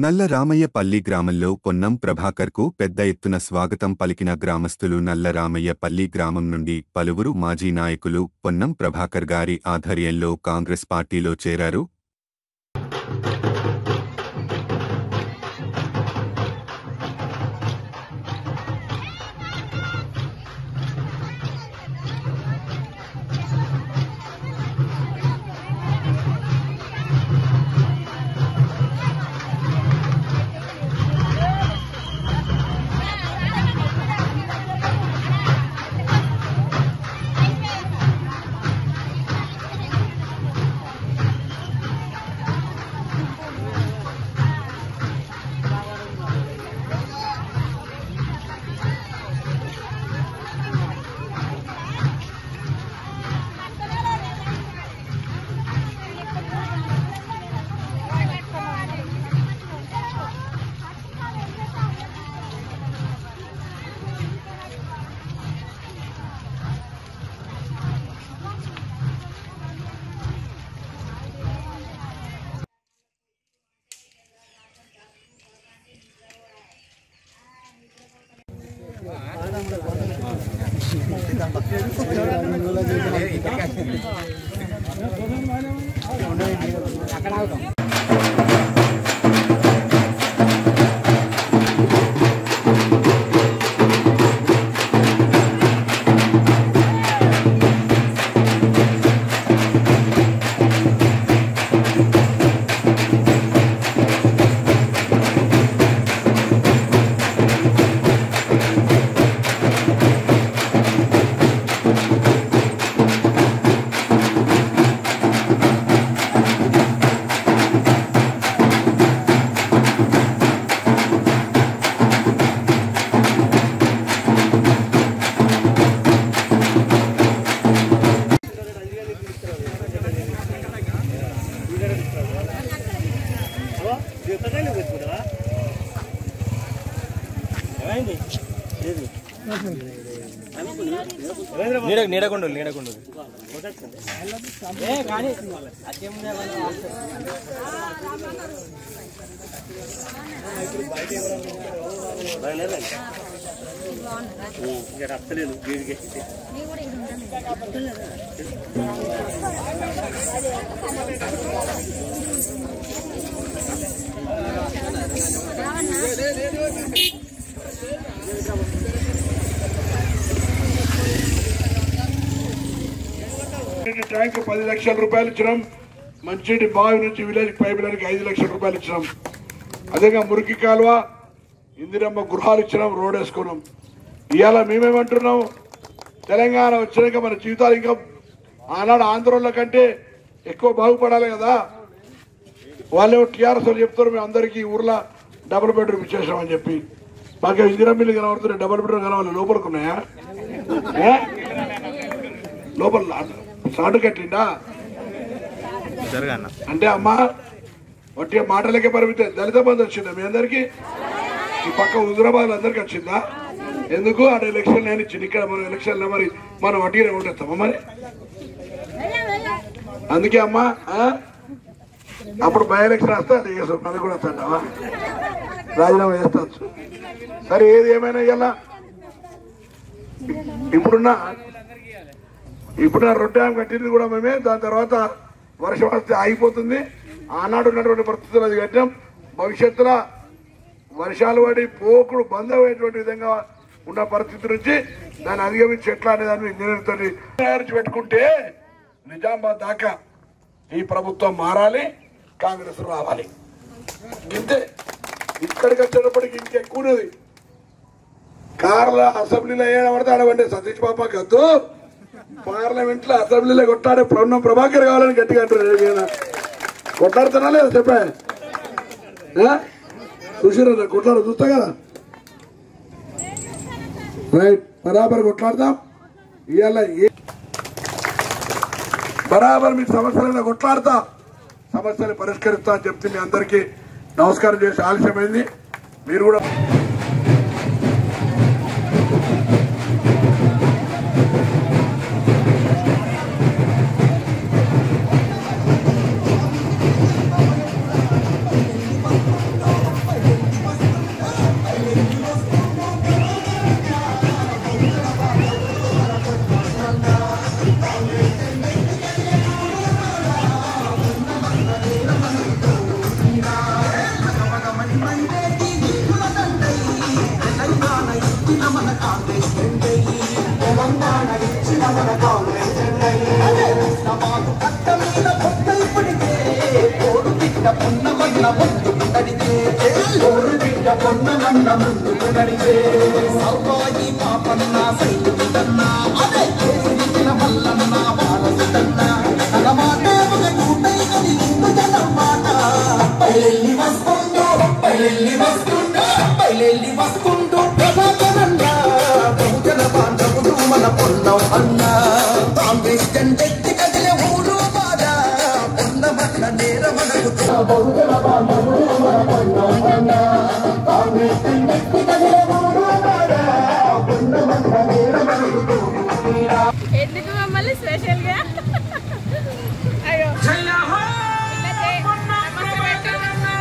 నల్ల రామయ్యపల్లి గ్రామంలో పొన్నం ప్రభాకర్కు పెద్ద ఎత్తున స్వాగతం పలికిన గ్రామస్తులు నల్ల రామయ్యపల్లి గ్రామం నుండి పలువురు మాజీ నాయకులు పొన్నం ప్రభాకర్ గారి ఆధ్వర్యంలో కాంగ్రెస్ పార్టీలో చేరారు నీడ నీడకుండు నీడకుండు మంచినీటి ట్యాంక్ పది లక్షల రూపాయలు ఇచ్చినాం మంచినీటి బావి నుంచి విలేజ్ పైప్ లైన్కి ఐదు లక్షల రూపాయలు ఇచ్చినాం అదేగా మురికి కాలువ ఇందిరమ్మ గృహాలు ఇచ్చినాం రోడ్ వేసుకున్నాం ఇవాళ మేమేమంటున్నాం తెలంగాణ వచ్చినాక మన జీవితాలు ఇంకా ఆనాడు ఆంధ్రోళ్ళ కంటే ఎక్కువ బాగుపడాలి కదా వాళ్ళేమో టీఆర్ఎస్ వాళ్ళు చెప్తారు మేము అందరికీ ఊర్లో డబుల్ బెడ్రూమ్ ఇచ్చేసామని చెప్పి మాకు ఇందిరమ్మ ఇల్లు కనబడుతున్నాయి డబుల్ బెడ్రూమ్ కనవాలి లోపలికున్నాయా ఏ? లోపల సాటు కట్టిండా జరగన్న అంటే అమ్మా వట్టి మాటలకే పరిమితం దళిత బంధు వచ్చిందా మీ అందరికి ఈ పక్క హుజరాబాద్ అందరికి వచ్చిందా ఎందుకు అక్కడ ఎలక్షన్ నేను ఇచ్చింది ఇక్కడ మన ఎలక్షన్ మరి మనం వడ్డీనే ఉండేస్తామా మరి అందుకే అమ్మా ఆ? అప్పుడు బై ఎలక్షన్ వస్తే అది చేస్తాం మనకు కూడా వస్తావా రాజీనామా చేస్తాచ్చు సరే ఏది ఏమైనా ఇవ్వాలా ఇప్పుడున్న ఇప్పుడు నా రొట్టె ఆమె కట్టింది కూడా మేమే దాని తర్వాత వర్షం వస్తే ఆగిపోతుంది ఆనాడు ఉన్నటువంటి పరిస్థితులు అది కట్టాం భవిష్యత్తులో వర్షాలు పడి పోకుడు బంద్ అయ్యేటువంటి విధంగా ఉన్న పరిస్థితి నుంచి దాన్ని అధిగమించి ఎట్లా అనే దాన్ని ఇంజనీర్ తోటి తయారు పెట్టుకుంటే నిజామాబాద్ దాకా ఈ ప్రభుత్వం మారాలి కాంగ్రెస్ రావాలి ఇంతే ఇక్కడికి వచ్చేటప్పటికి ఇంకెక్కువ ఉన్నది కార్ల అసెంబ్లీలో ఏడబడితే ఆడవండి సతీష్ బాబా గద్దు పార్లమెంట్ లో అసెంబ్లీలో కొట్టాడే ప్రణం ప్రభాకర్ కావాలని గట్టిగా అంటారు ఏమైనా కొట్లాడుతున్నా లేదా చెప్పా చూసిరా కొట్లాడు చూస్తా కదా రైట్ బరాబర్ కొట్లాడదాం ఇవాళ ఏ బరాబర్ మీ సమస్యలను కొట్లాడతా సమస్యలు పరిష్కరిస్తా అని చెప్తే మీ అందరికీ నమస్కారం చేసి ఆలస్యమైంది మీరు కూడా మన కాంగ్రెస్ నమాజు కట్ట మీద పొట్ట ఇప్పటికే కోరు బిడ్డ పొన్నమన్న ముందుకు నడిచే కోరు బిడ్డ పొన్నమన్న ముందుకు నడిచే సర్వాయి పాపన్న సైనికుడన్న అదే కేసిరిచిన మల్లన్న వారసుడన్న తన మాటే ఒక కూటై కదిలిందు జనం మాట పైలెల్లి వస్తుందో పైలెల్లి వస్తుందో పైలెల్లి వస్తుందో ప్రభాకరన్న బహుజన బాంధవుడు మన పొన్నం అన్న కాంగ్రెస్ జెండెత్తి కదిలే ఊరు బాధ పొన్నమన్న నేర మనకు బహుజన బాంధవుడు మన పొన్నం అన్న కాంగ్రెస్ జెండెత్తి కదిలే ఊరు బాధ పొన్నమన్న నేర మనకు ఎందుకు మమ్మల్ని స్పెషల్ గా అయ్యో ఇట్లా చే- నమస్తే పెట్టు.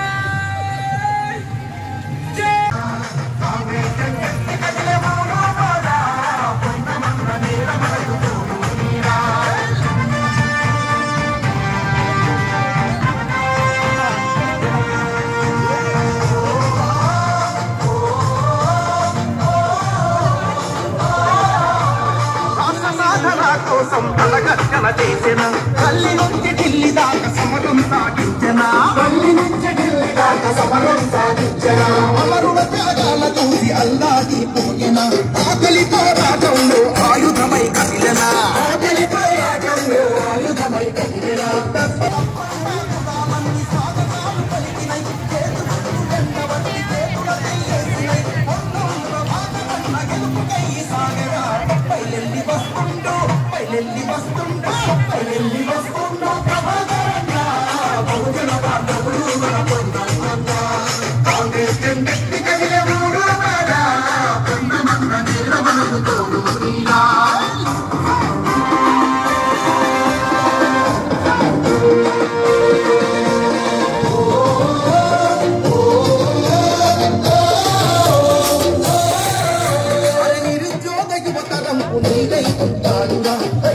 రాష్ట్ర సాధన కోసం తలగర్జన చేసిన తల్లి నుంచి ఢిల్లీ దాకా సమరం సాగించిన తల్లి నుంచి ఢిల్లీ దాకా సమరం సాగించిన అమరుల త్యాగాల చూసి అల్లాది పోయిన ఆకలి పోరాటంలో ఆయుధమై కదిలిన ఆకలి పోరాటంలో ఆయుధమై కదిలిన పైలెల్లి వస్తుండో పైలెల్లి వస్తుండో పైలెల్లి వస్తుండో ప్రభాకరన్న బహుజన బాంధవుడు మన పొందన్న కాంగ్రెస్ జెండెత్తి కదిలే ఊరు బాగా పొందమన్న నేర మనకు తోడు నీడా అరే నిరుద్యోగ యువతరం నీడై ఉంటాడుగా